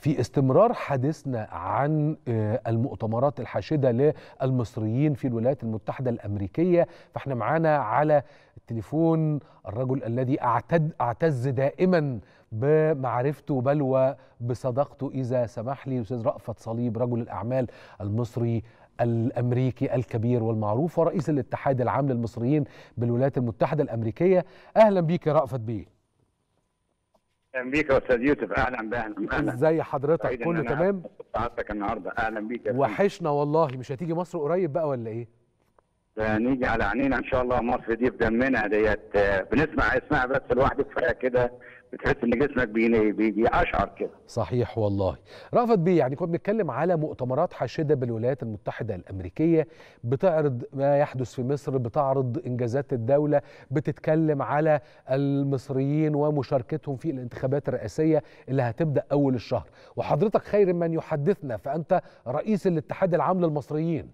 في استمرار حديثنا عن المؤتمرات الحاشده للمصريين في الولايات المتحده الامريكيه فاحنا معانا على التليفون الرجل الذي اعتد اعتز دائما بمعرفته بل وبصداقته اذا سمح لي الاستاذ رأفت صليب رجل الاعمال المصري الامريكي الكبير والمعروف ورئيس الاتحاد العام للمصريين بالولايات المتحده الامريكيه اهلا بيك يا رأفت بيه اهلا بيك يا استاذ يوسف اهلا باهلا ازي حضرتك كله تمام سعادتك النهارده اهلا بيك يا وحشنا والله مش هتيجي مصر قريب بقى ولا ايه نيجي على عينينا ان شاء الله مصر دي في دمنا ديت بنسمع اسمها بس لوحدك كفايه كده بتحس ان جسمك بيقشعر كده صحيح والله رأفت بيه يعني كنا بنتكلم على مؤتمرات حاشده بالولايات المتحده الامريكيه بتعرض ما يحدث في مصر بتعرض انجازات الدوله بتتكلم على المصريين ومشاركتهم في الانتخابات الرئاسيه اللي هتبدا اول الشهر وحضرتك خير من يحدثنا فانت رئيس الاتحاد العام للمصريين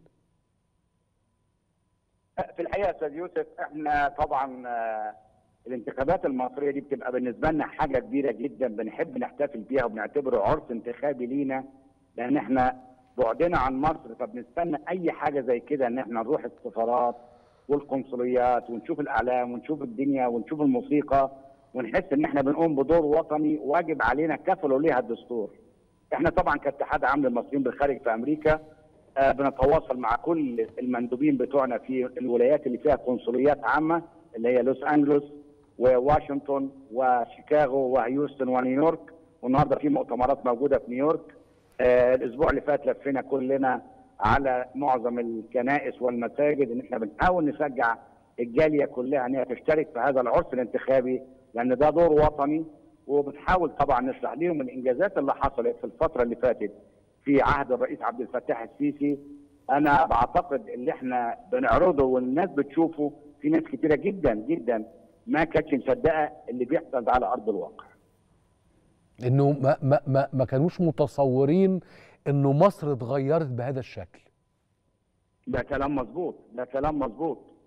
في الحقيقه يا استاذ يوسف احنا طبعا الانتخابات المصريه دي بتبقى بالنسبه لنا حاجه كبيره جدا بنحب نحتفل بيها وبنعتبره عرس انتخابي لينا لان احنا بعدنا عن مصر فبنستنى اي حاجه زي كده ان احنا نروح السفارات والقنصليات ونشوف الاعلام ونشوف الدنيا ونشوف الموسيقى ونحس ان احنا بنقوم بدور وطني واجب علينا كفلوا ليها الدستور. احنا طبعا كاتحاد عام للمصريين بالخارج في امريكا آه بنتواصل مع كل المندوبين بتوعنا في الولايات اللي فيها قنصليات عامه اللي هي لوس انجلوس وواشنطن وشيكاغو وهيوستن ونيويورك والنهارده في مؤتمرات موجوده في نيويورك آه الاسبوع اللي فات لفينا كلنا على معظم الكنائس والمساجد ان احنا بنحاول نشجع الجاليه كلها ان هي تشترك في هذا العرس الانتخابي لان ده دور وطني وبنحاول طبعا نشرح لهم الانجازات اللي حصلت في الفتره اللي فاتت في عهد الرئيس عبد الفتاح السيسي انا بعتقد اللي احنا بنعرضه والناس بتشوفه في ناس كتيره جدا جدا ما كانتش مصدقه اللي بيحصل على ارض الواقع. انه ما ما ما, ما كانوش متصورين انه مصر اتغيرت بهذا الشكل. ده كلام مظبوط، ده كلام مظبوط.